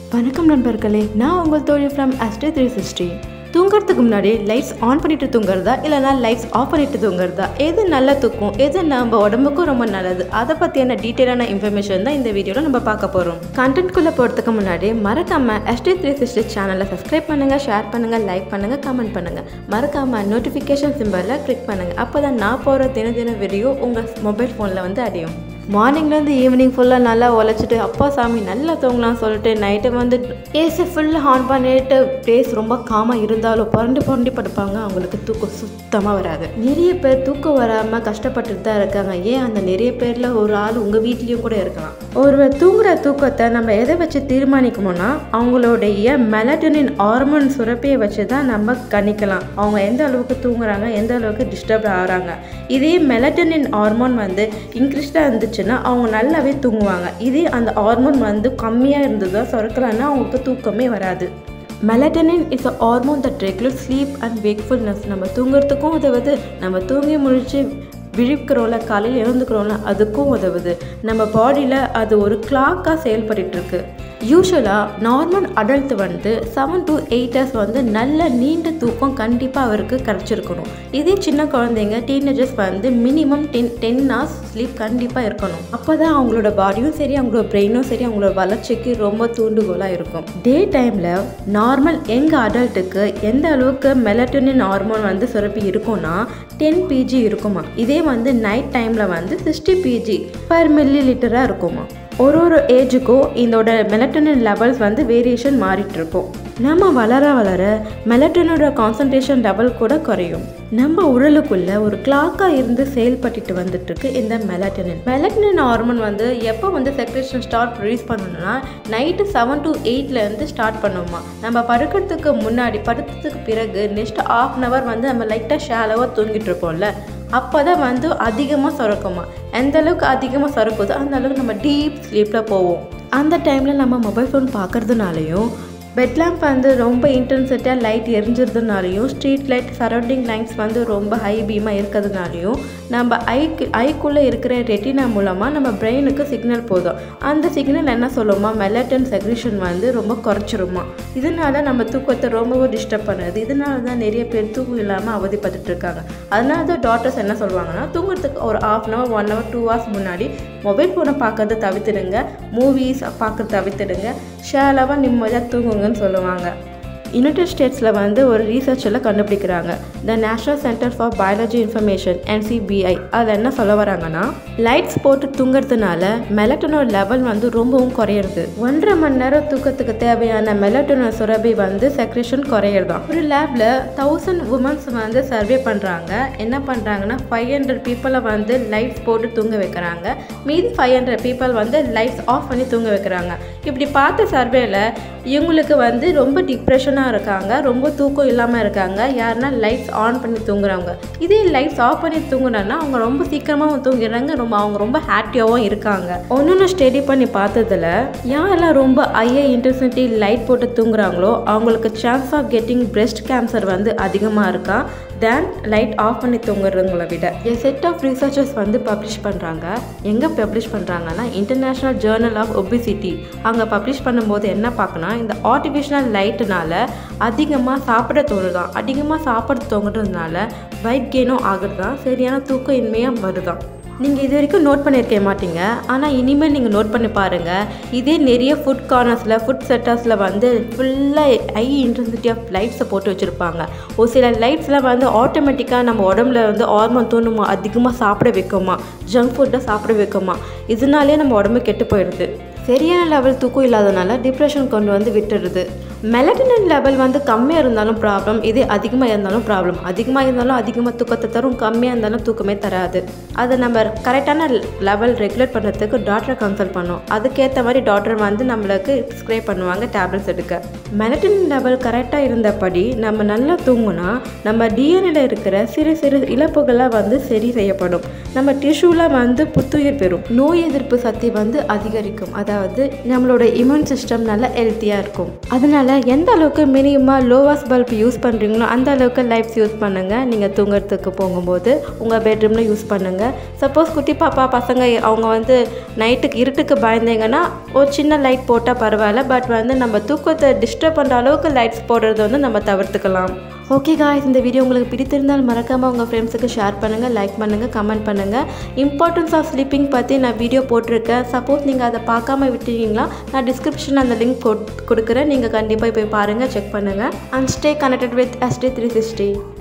வணக்கம் நண்பர்களே நான் உங்கள் தோழி ஃப்ரம் அஸ்டே த்ரீ சிக்ஸ்டி தூங்குறதுக்கு முன்னாடி லைட்ஸ் ஆன் பண்ணிட்டு தூங்குறதா இல்லைனா லைட்ஸ் ஆஃப் பண்ணிட்டு தூங்குறதா எது நல்ல தூக்கம் எது நம்ம உடம்புக்கும் ரொம்ப நல்லது அதை பற்றியான டீட்டெயிலான இன்ஃபர்மேஷன் தான் இந்த வீடியோவில் நம்ம பார்க்க போகிறோம் கண்டென்ட்குள்ளே போகிறதுக்கு முன்னாடி மறக்காமல் எஸ்டி த்ரீ சிக்ஸ்டி சேனலை சப்ஸ்கிரைப் பண்ணுங்கள் ஷேர் பண்ணுங்கள் லைக் பண்ணுங்கள் கமெண்ட் பண்ணுங்கள் மறக்காமல் நோட்டிஃபிகேஷன் சிம்பலில் கிளிக் பண்ணுங்கள் அப்போ தான் நான் போகிற தின தின வீடியோ உங்கள் மொபைல் ஃபோனில் வந்து அடையும் மார்னிங்லேருந்து ஈவினிங் ஃபுல்லாக நல்லா உழைச்சிட்டு அப்பா சாமி நல்லா தூங்கலாம் சொல்லிட்டு நைட்டு வந்து ஏசி ஃபுல்லாக ஆன் பண்ணிட்டு பிளேஸ் ரொம்ப காமாக இருந்தாலும் புரண்டு புரண்டி படுப்பாங்க அவங்களுக்கு தூக்கம் சுத்தமாக வராது நிறைய பேர் தூக்கம் வராமல் கஷ்டப்பட்டுட்டு தான் இருக்காங்க ஏன் அந்த நிறைய பேரில் ஒரு ஆள் உங்கள் வீட்லேயும் கூட இருக்கலாம் ஒருவர் தூங்குற தூக்கத்தை நம்ம எதை வச்சு தீர்மானிக்கணும்னா அவங்களுடைய மெலட்டனின் ஹார்மோன் சுரப்பியை வச்சு தான் நம்ம கணிக்கலாம் அவங்க எந்த அளவுக்கு தூங்குறாங்க எந்த அளவுக்கு டிஸ்டர்ப் ஆகிறாங்க இதே மெலட்டனின் ஹார்மோன் வந்து இன்க்ரீஸ்டாக இருந்துச்சுன்னா அவங்க நல்லாவே தூங்குவாங்க இதே அந்த ஹார்மோன் வந்து கம்மியாக இருந்ததோ சுரக்கலன்னா அவங்களுக்கு தூக்கமே வராது melatonin is a hormone that regular sleep and wakefulness நம்ம தூங்குறதுக்கும் உதவுது நம்ம தூங்கி முழிச்சு விழிக்கிறோம்ல காலையில் எழுந்துக்கிறோம்ல அதுக்கும் உதவுது நம்ம பாடியில் அது ஒரு கிளாக்காக செயல்பட்டுருக்கு யூஸ்வலாக நார்மல் அடல்ட் வந்து செவன் டு எயிட் ஹவர்ஸ் வந்து நல்ல நீண்ட தூக்கம் கண்டிப்பாக அவருக்கு கிடச்சிருக்கணும் இதே சின்ன குழந்தைங்க டீனேஜர்ஸ் வந்து minimum ten ten hours sleep கண்டிப்பாக இருக்கணும் அப்போ தான் அவங்களோட பாடியும் சரி அவங்களோட பிரெயினும் சரி அவங்களோட வளர்ச்சிக்கு ரொம்ப தூண்டுகோலாக இருக்கும் டே டைமில் நார்மல் எங்கள் அடல்ட்டுக்கு எந்த அளவுக்கு மெலட்டோனின் ஹார்மோன் வந்து சுரப்பி இருக்கும்னா டென் பிஜி இருக்குமா இதே வந்து நைட் டைமில் வந்து சிக்ஸ்டி பிஜி பர் மில்லி லிட்டராக இருக்குமா ஒரு ஒரு ஏஜுக்கும் இதோட மெலட்டனின் லெவல்ஸ் வந்து வேரியேஷன் மாறிட்டு இருக்கும் நம்ம வளர வளர மெலட்டனோட கான்சன்ட்ரேஷன் லெவல் கூட குறையும் நம்ம உடலுக்குள்ள ஒரு கிளாக்காக இருந்து செயல்பட்டுட்டு வந்துட்டு இருக்கு இந்த மெலட்டனின் மெலட்டனின் ஹார்மோன் வந்து எப்போ வந்து செக்ரேஷன் ஸ்டார்ட் ப்ரொடியூஸ் பண்ணணும்னா நைட்டு செவன் டு எயிட்லேருந்து ஸ்டார்ட் பண்ணுவோமா நம்ம படுக்கிறதுக்கு முன்னாடி படுத்ததுக்கு பிறகு நெக்ஸ்ட் ஆஃப் அன் ஹவர் வந்து நம்ம லைட்டாக ஷாலோவாக தூங்கிட்டு இருப்போம்ல அப்போ தான் வந்து அதிகமாக சுரக்குமா எந்த அளவுக்கு அதிகமாக சுரக்குதோ அந்த அளவுக்கு நம்ம டீப் ஸ்லீப்பில் போவோம் அந்த டைமில் நம்ம மொபைல் ஃபோன் பார்க்குறதுனாலையும் பெட் லேம்ப் வந்து ரொம்ப இன்டென்சிட்டியாக லைட் எரிஞ்சிருதுனாலையும் ஸ்ட்ரீட் லைட் சரௌண்டிங் லைன்ஸ் வந்து ரொம்ப ஹை பீமாக இருக்கிறதுனாலையும் நம்ம ஐக்கு ஐக்குள்ளே இருக்கிற ரெட்டினா மூலமாக நம்ம பிரெயினுக்கு சிக்னல் போதும் அந்த சிக்னல் என்ன சொல்லுமா மெலட்டன் செக்ரிஷன் வந்து ரொம்ப குறைச்சிருமா இதனால நம்ம தூக்கத்தை ரொம்பவும் டிஸ்டர்ப் பண்ணுது இதனால தான் நிறைய பேர் தூக்கம் இல்லாமல் அவதிப்பட்டுட்டு இருக்காங்க அதனால தான் டாக்டர்ஸ் என்ன சொல்லுவாங்கன்னா தூங்குறதுக்கு ஒரு half an hour one hour two hours முன்னாடி மொபைல் ஃபோனை பார்க்கறத தவிர்த்துடுங்க மூவிஸ் பார்க்கறத தவிர்த்துடுங்க ஷேலாவாக நிம்மதியாக தூங்குங்கன்னு சொல்லுவாங்க யுனைடெட் ஸ்டேட்ஸில் வந்து ஒரு ரீசர்ச்சில் கண்டுபிடிக்கிறாங்க the National Center for Biology Information NCBI அதில் என்ன சொல்ல வராங்கன்னா லைட்ஸ் போட்டு தூங்குறதுனால மெலட்டனோட லெவல் வந்து ரொம்பவும் குறையிறது ஒன்றரை மணி நேரம் தூக்கத்துக்கு தேவையான மெலட்டனோ சுரபி வந்து செக்ரேஷன் குறையிறதாம் ஒரு லேபில் தௌசண்ட் உமன்ஸ் வந்து சர்வே பண்ணுறாங்க என்ன பண்ணுறாங்கன்னா ஃபைவ் ஹண்ட்ரட் பீப்புளை வந்து லைட்ஸ் போட்டு தூங்க வைக்கிறாங்க மீதி ஃபைவ் ஹண்ட்ரட் பீப்புள் வந்து லைட்ஸ் ஆஃப் பண்ணி தூங்க வைக்கிறாங்க இப்படி பார்த்த சர்வேல இவங்களுக்கு வந்து ரொம்ப டிப்ரெஷனாக இருக்காங்க ரொம்ப தூக்கம் இல்லாமல் இருக்காங்க யாருன்னா லைட்ஸ் ஆன் பண்ணி தூங்குறவங்க இதே லைட்ஸ் ஆஃப் பண்ணி தூங்குறாங்கன்னா அவங்க ரொம்ப சீக்கிரமாக தூங்கிடுறாங்க ரொம்ப அவங்க ரொம்ப ஹாப்பியாகவும் இருக்காங்க ஒன்று ஸ்டடி பண்ணி பார்த்ததுல யாரெல்லாம் ரொம்ப ஹையை இன்டென்சிட்டி லைட் போட்டு தூங்குறாங்களோ அவங்களுக்கு chance of getting breast cancer வந்து அதிகமாக இருக்கா தேன் லைட் ஆஃப் பண்ணி தூங்குறவங்கள விட எ செட் ஆஃப் ரிசர்ச்சர்ஸ் வந்து பப்ளிஷ் பண்ணுறாங்க எங்கே பப்ளிஷ் பண்ணுறாங்கன்னா இன்டர்நேஷ்னல் ஜேர்னல் ஆஃப் ஒபிசிட்டி அங்கே பப்ளிஷ் பண்ணும்போது என்ன பார்க்கணும் இந்த ஆர்டிஃபிஷியல் லைட்டுனால அதிகமாக சாப்பிட தோணுதான் அதிகமாக சாப்பிட தோங்குறதுனால வெயிட் கெயினும் ஆகுறதான் சரியான தூக்கம் இன்மையாக வருதான் நீங்கள் இது வரைக்கும் நோட் பண்ணியிருக்க மாட்டீங்க ஆனால் இனிமேல் நீங்கள் நோட் பண்ணி பாருங்கள் இதே நிறைய ஃபுட் கார்னர்ஸில் ஃபுட் செட்டர்ஸில் வந்து ஃபுல்லாக ஹை இன்டென்சிட்டி ஆஃப் லைட்ஸை போட்டு வச்சுருப்பாங்க ஒரு சில லைட்ஸ்லாம் வந்து ஆட்டோமேட்டிக்காக நம்ம உடம்புல வந்து ஹார்மோன் தோணுமா அதிகமாக சாப்பிட வைக்குமா ஜங்க் ஃபுட்டை சாப்பிட வைக்குமா இதனாலே நம்ம உடம்பு கெட்டு போயிடுது சரியான லெவல் தூக்கம் இல்லாதனால டிப்ரெஷன் கொண்டு வந்து விட்டுடுது மெலட்டனின் லெவல் வந்து கம்மியாக இருந்தாலும் ப்ராப்ளம் இதே அதிகமாக இருந்தாலும் ப்ராப்ளம் அதிகமாக இருந்தாலும் அதிகமாக தூக்கத்தை தரும் கம்மியாக இருந்தாலும் தூக்கமே தராது அதை நம்ம கரெக்டான லெவல் ரெகுலேட் பண்ணுறதுக்கு டாக்டரை கன்சல்ட் பண்ணோம் அதுக்கேற்ற மாதிரி டாக்டர் வந்து நம்மளுக்கு ப்ரிஸ்கிரைப் பண்ணுவாங்க டேப்லெட்ஸ் எடுக்க மெலட்டனின் லெவல் கரெக்டாக இருந்தபடி நம்ம நல்லா தூங்குனா நம்ம டிஎன்ஏல இருக்கிற சிறு சிறு இழப்புகளாக வந்து சரி செய்யப்படும் நம்ம டிஷ்யூவில் வந்து புத்துயிர் பெறும் நோய் எதிர்ப்பு சக்தி வந்து அதிகரிக்கும் அதாவது நம்மளோட இம்யூன் சிஸ்டம் நல்லா ஹெல்த்தியாக இருக்கும் அதனால எந்த அளவுக்கு மினிமமாக லோவாஸ் பல்ப் யூஸ் பண்ணுறீங்களோ அந்த அளவுக்கு லைட்ஸ் யூஸ் பண்ணுங்கள் நீங்கள் தூங்குறதுக்கு போகும்போது உங்கள் பெட்ரூமில் யூஸ் பண்ணுங்கள் சப்போஸ் குட்டி பாப்பா பசங்க அவங்க வந்து நைட்டுக்கு இருட்டுக்கு பயந்தீங்கன்னா ஒரு சின்ன லைட் போட்டால் பரவாயில்ல பட் வந்து நம்ம தூக்கத்தை டிஸ்டர்ப் பண்ணுற அளவுக்கு லைட்ஸ் போடுறது வந்து நம்ம தவிர்த்துக்கலாம் ஓகே காய்ஸ் இந்த வீடியோ உங்களுக்கு பிடித்திருந்தால் மறக்காமல் உங்கள் ஃப்ரெண்ட்ஸுக்கு ஷேர் பண்ணுங்கள் லைக் பண்ணுங்கள் கமெண்ட் பண்ணுங்கள் இம்பார்ட்டன்ஸ் ஆஃப் ஸ்லீப்பிங் பற்றி நான் வீடியோ போட்டிருக்கேன் சப்போஸ் நீங்கள் அதை பார்க்காம விட்டுட்டீங்களா நான் டிஸ்கிரிப்ஷனில் அந்த லிங்க் கொடுக்குறேன் நீங்கள் கண்டிப்பாக போய் பாருங்கள் செக் பண்ணுங்கள் and stay connected with ST three sixty